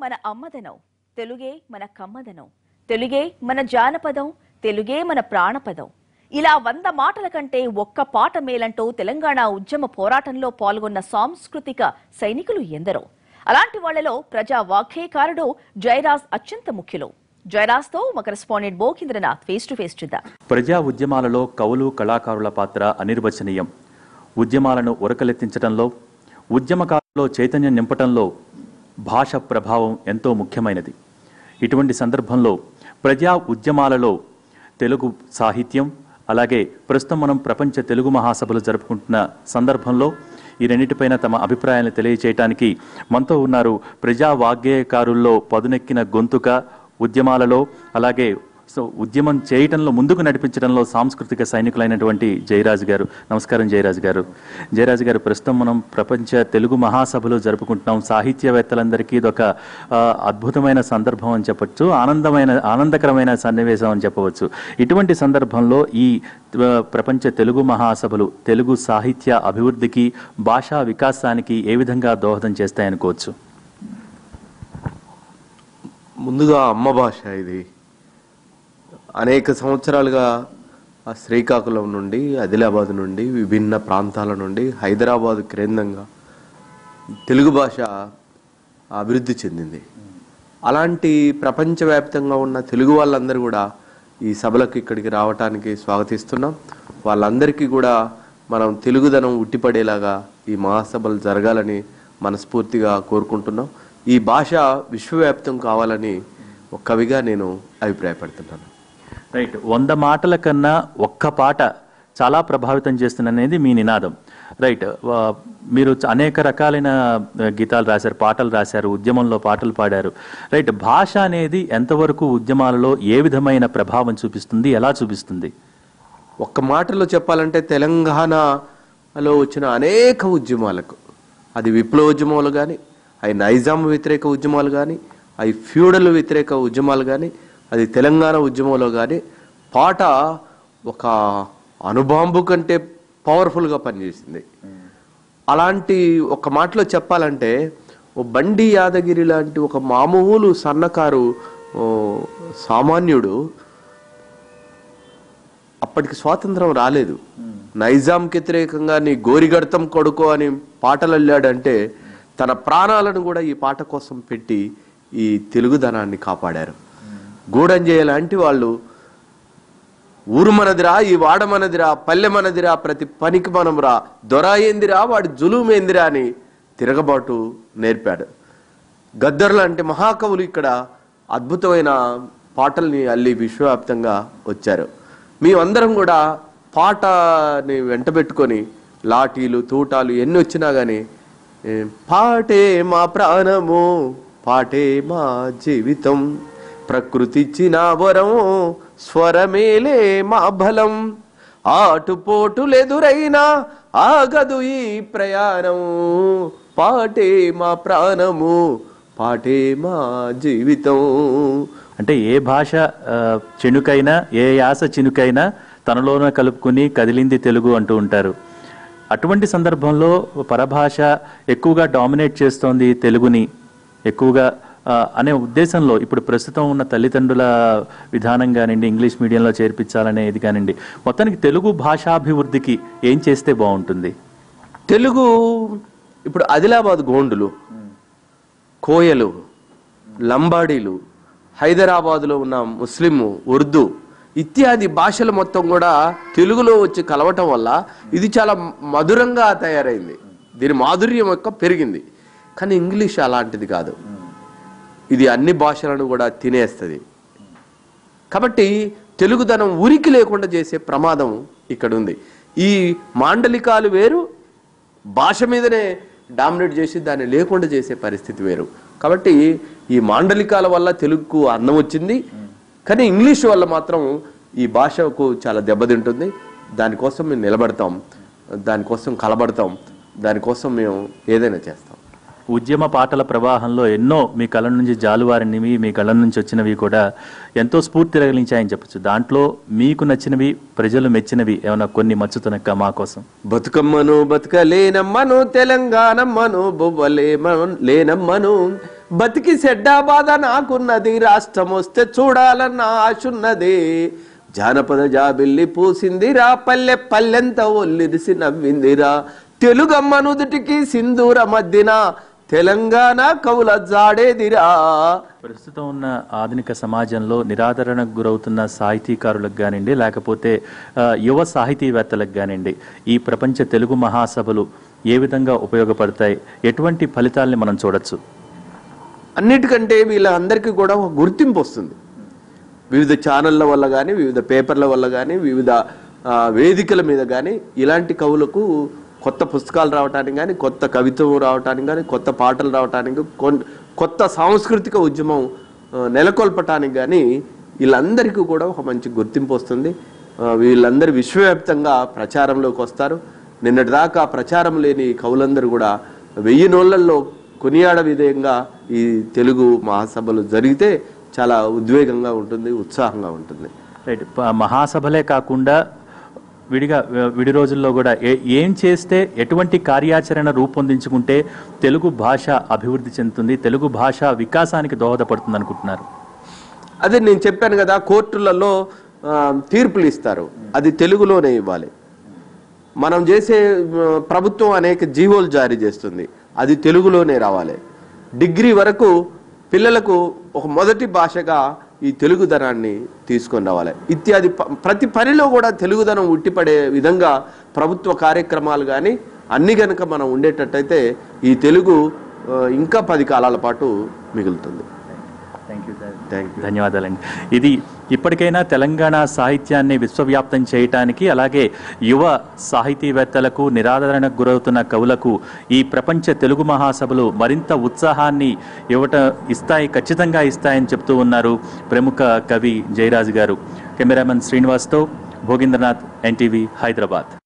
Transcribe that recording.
మన అమ్మదనం తెలుగే మన కమ్మదనం తెలుగే మన జానపదం తెలుగే మన ప్రాణపదం ఇలా వంద మాటల కంటే ఒక్క పాట మేలంటూ తెలంగాణ ఉద్యమ పోరాటంలో పాల్గొన్న సాంస్కృతిక సైనికులు ఎందరో అలాంటి వాళ్లలో ప్రజా వాగ్గేయకారుడు జయరాజ్ అత్యంత ముఖ్యులు జయరాజ్తో మా correspondent Bhogendranath face to face చూద్దాం ప్రజా ఉద్యమాలలో కవులు కళాకారుల పాత్ర అనిర్వచనీయం ఉద్యమాలను ఉరకలెత్తించడంలో ఉద్యమకారులో చైతన్యం నింపటంలో భాష ప్రభావం ఎంతో ముఖ్యమైనది ఇటువంటి సందర్భంలో ప్రజా ఉద్యమాలలో తెలుగు సాహిత్యం అలాగే ప్రస్తుతం మనం ప్రపంచ తెలుగు మహాసభలు జరుపుకుంటున్న సందర్భంలో ఈ రెండింటిపైన తమ అభిప్రాయాలను తెలియచేయటానికి మనతో ఉన్నారు ప్రజా వాగ్గేయకారుల్లో పదునెక్కిన గొంతుక ఉద్యమాలలో అలాగే సో ఉద్యమం చేయటంలో ముందుకు నడిపించడంలో సాంస్కృతిక సైనికులైనటువంటి జయరాజు గారు నమస్కారం జయరాజు గారు జయరాజు గారు ప్రస్తుతం మనం ప్రపంచ తెలుగు మహాసభలు జరుపుకుంటున్నాం సాహిత్యవేత్తలందరికీ ఇదొక ఆ, అద్భుతమైన సందర్భం అని చెప్పొచ్చు ఆనందమైన ఆనందకరమైన సన్నివేశం అని చెప్పవచ్చు ఇటువంటి సందర్భంలో ఈ ఆ, ప్రపంచ తెలుగు మహాసభలు తెలుగు సాహిత్య అభివృద్ధికి భాషా వికాసానికి ఏ విధంగా దోహదం చేస్తాయనుకోవచ్చు ముందుగా అమ్మ భాష ఇది అనేక సంవత్సరాలుగా ఆ శ్రీకాకుళం నుండి ఆదిలాబాద్ నుండి విభిన్న ప్రాంతాల నుండి హైదరాబాద్ కేంద్రంగా తెలుగు భాష అభివృద్ధి చెందింది అలాంటి ప్రపంచవ్యాప్తంగా ఉన్న తెలుగు వాళ్ళందరూ కూడా ఈ సభలకు ఇక్కడికి రావటానికి స్వాగతిస్తున్నాం వాళ్ళందరికీ కూడా మనం తెలుగుదనం ఉట్టిపడేలాగా ఈ మహాసభలు జరగాలని మనస్ఫూర్తిగా కోరుకుంటున్నాం ఈ భాష విశ్వవ్యాప్తం కావాలని ఒక కవిగా నేను అభిప్రాయపడుతున్నాను రైట్ వంద మాటల కన్నా ఒక్క పాట చాలా ప్రభావితం చేస్తుందనేది మీ నినాదం రైట్ వా- మీరు చ- అనేక రకాలైన ఆ, గీతాలు రాశారు పాటలు రాశారు ఉద్యమంలో పాటలు పాడారు రైట్ భాష అనేది ఎంతవరకు ఉద్యమాలలో ఏ విధమైన ప్రభావం చూపిస్తుంది ఎలా చూపిస్తుంది ఒక్క మాటలో చెప్పాలంటే తెలంగాణలో వచ్చిన అనేక ఉద్యమాలకు అది విప్లవోద్యమాలు కానీ అవి నైజాం వ్యతిరేక ఉద్యమాలు కానీ అవి ఫ్యూడల్ వ్యతిరేక ఉద్యమాలు కానీ అది తెలంగాణ ఉద్యమంలో కానీ పాట ఒక అణుబాంబు కంటే పవర్ఫుల్గా పనిచేసింది అలాంటి ఒక మాటలో చెప్పాలంటే ఓ బండి యాదగిరి లాంటి ఒక మామూలు సన్నకారు ఓ, సామాన్యుడు అప్పటికి స్వాతంత్రం రాలేదు నైజాంకి వ్యతిరేకంగా నీ గోరిగడతం కొడుకో అని పాటలు అల్లాడంటే తన ప్రాణాలను కూడా ఈ పాట కోసం పెట్టి ఈ తెలుగుదనాన్ని కాపాడారు గూడంజయ లాంటి వాళ్ళు ఊరు మనదిరా ఈ వాడ మనదిరా పల్లె మనదిరా ప్రతి పనికి మనం రా దొర ఏందిరా వాడి జులుమేందిరా అని తిరగబాటు నేర్పాడు గద్దర్ లాంటి మహాకవులు ఇక్కడ అద్భుతమైన పాటల్ని అల్లి విశ్వవ్యాప్తంగా వచ్చారు మేమందరం కూడా పాటని వెంటబెట్టుకొని లాఠీలు తూటాలు ఎన్ని వచ్చినా కానీ ఏ, పాటే మా ప్రాణము పాటే మా జీవితం ప్రకృతిచ్చిన వరం స్వరమేలే మా బలం ఆటుపోటులెదురైనా ఆగదు ఈ ప్రయాణం పాటే మా ప్రాణము పాటే మా జీవితం అంటే ఏ భాష ఆ, చెనుకైనా ఏ యాస చినుకైనా తనలోన కలుపుకుని కదిలింది తెలుగు అంటూ ఉంటారు అటువంటి సందర్భంలో పరభాష ఎక్కువగా డామినేట్ చేస్తోంది తెలుగుని ఎక్కువగా ఆ, అనే ఉద్దేశంలో ఇప్పుడు ప్రస్తుతం ఉన్న తల్లిదండ్రుల విధానం కానివ్వండి ఇంగ్లీష్ మీడియంలో చేర్పించాలనేది కానివ్వండి మొత్తానికి తెలుగు భాషాభివృద్ధికి ఏం చేస్తే బాగుంటుంది తెలుగు ఇప్పుడు ఆదిలాబాద్ గోండులు కోయలు లంబాడీలు హైదరాబాదులో ఉన్న ముస్లిం ఉర్దూ ఇత్యాది భాషలు మొత్తం కూడా తెలుగులో వచ్చి కలవటం వల్ల ఇది చాలా మధురంగా తయారైంది దీని మాధుర్యం యొక్క పెరిగింది కానీ ఇంగ్లీష్ అలాంటిది కాదు ఇది అన్ని భాషలను కూడా తినేస్తుంది కాబట్టి తెలుగుదనం ఉరికి లేకుండా చేసే ప్రమాదం ఇక్కడ ఉంది ఈ మాండలికాలు వేరు భాష మీదనే డామినేట్ చేసి దాన్ని లేకుండా చేసే పరిస్థితి వేరు కాబట్టి ఈ మాండలికాల వల్ల తెలుగుకు అందం వచ్చింది కానీ ఇంగ్లీష్ వల్ల మాత్రం ఈ భాషకు చాలా దెబ్బతింటుంది దానికోసం మేము నిలబడతాం దానికోసం కలబడతాం దానికోసం మేము ఏదైనా చేస్తాం ఉద్యమ పాటల ప్రవాహంలో ఎన్నో మీ కళ్ళ నుంచి జాలువారినవి మీ కళ్ళ నుంచి వచ్చినవి కూడా ఎంతో స్ఫూర్తి రగిలించాయని చెప్పొచ్చు దాంట్లో మీకు నచ్చినవి ప్రజలు మెచ్చినవి ఏమైనా కొన్ని మచ్చుతునక్క మా కోసం బతుకమ్మను బతుకలేనమ్మను తెలంగాణమ్మను బొవ్వలేమను లేనమ్మను బతికి సెడ్డా బాధ నాకున్నది రాష్ట్రం వస్తే చూడాలన్న ఆశున్నది జానపద జాబిల్లి పూసిందిరా పల్లె పల్లెంత ఒల్లిరిసి నవ్విందిరా తెలుగమ్మ నుదుటికి సింధూర మధ్యన తెలంగాణ కవుల జాడేదిరా ప్రస్తుతం ఉన్న ఆధునిక సమాజంలో నిరాదరణకు గురవుతున్న సాహితీకారులకు కానివ్వండి లేకపోతే ఆ, యువ సాహితీవేత్తలకు కానివ్వండి ఈ ప్రపంచ తెలుగు మహాసభలు ఏ విధంగా ఉపయోగపడతాయి ఎటువంటి ఫలితాల్ని మనం చూడొచ్చు అన్నిటికంటే వీళ్ళందరికీ కూడా ఒక గుర్తింపు వస్తుంది వివిధ ఛానళ్ళ వల్ల కానీ వివిధ పేపర్ల వల్ల కానీ వివిధ ఆ, వేదికల మీద కానీ ఇలాంటి కవులకు కొత్త పుస్తకాలు రావటానికి కానీ కొత్త కవిత్వం రావటానికి కానీ కొత్త పాటలు రావటానికి కొన్- కొత్త సాంస్కృతిక ఉద్యమం ఆ, నెలకొల్పటానికి కానీ వీళ్ళందరికీ కూడా ఒక మంచి గుర్తింపు వస్తుంది ఆ, వీళ్ళందరూ విశ్వవ్యాప్తంగా ప్రచారంలోకి వస్తారు నిన్నటి దాకా ప్రచారం లేని కవులందరూ కూడా వెయ్యి నోళ్లలో కొనియాడ విధేయంగా ఈ తెలుగు మహాసభలు జరిగితే చాలా ఉద్వేగంగా ఉంటుంది ఉత్సాహంగా ఉంటుంది రైట్ ప- మహాసభలే కాకుండా విడిగా విడి రోజుల్లో కూడా ఏ- ఏం చేస్తే ఎటువంటి కార్యాచరణ రూపొందించుకుంటే తెలుగు భాష అభివృద్ధి చెందుతుంది తెలుగు భాష వికాసానికి దోహదపడుతుంది అనుకుంటున్నారు అదే నేను చెప్పాను కదా కోర్టులలో ఆ, తీర్పులు ఇస్తారు అది తెలుగులోనే ఇవ్వాలి మనం చేసే ఆ, ప్రభుత్వం అనేక జీవోలు జారీ చేస్తుంది అది తెలుగులోనే రావాలి డిగ్రీ వరకు పిల్లలకు ఒక మొదటి భాషగా ఈ తెలుగుదనాన్ని తీసుకొని రావాలి ఇత్యాది ప- ప్రతి పనిలో కూడా తెలుగుదనం ఉట్టిపడే విధంగా ప్రభుత్వ కార్యక్రమాలు కానీ అన్ని గనుక మనం ఉండేటట్టయితే ఈ తెలుగు ఆ, ఇంకా పది కాలాల పాటు మిగులుతుంది థ్యాంక్ యూ ధన్యవాదాలండి ఇది ఇప్పటికైనా తెలంగాణ సాహిత్యాన్ని విశ్వవ్యాప్తం చేయటానికి అలాగే యువ సాహితీవేత్తలకు నిరాదరణకు గురవుతున్న కవులకు ఈ ప్రపంచ తెలుగు మహాసభలు మరింత ఉత్సాహాన్ని ఇవ్వట ఇస్తాయి ఖచ్చితంగా ఇస్తాయని చెప్తూ ఉన్నారు ప్రముఖ కవి జయరాజు గారు కెమెరామెన్ శ్రీనివాస్తో భోగేంద్రనాథ్ ఎన్టీవీ హైదరాబాద్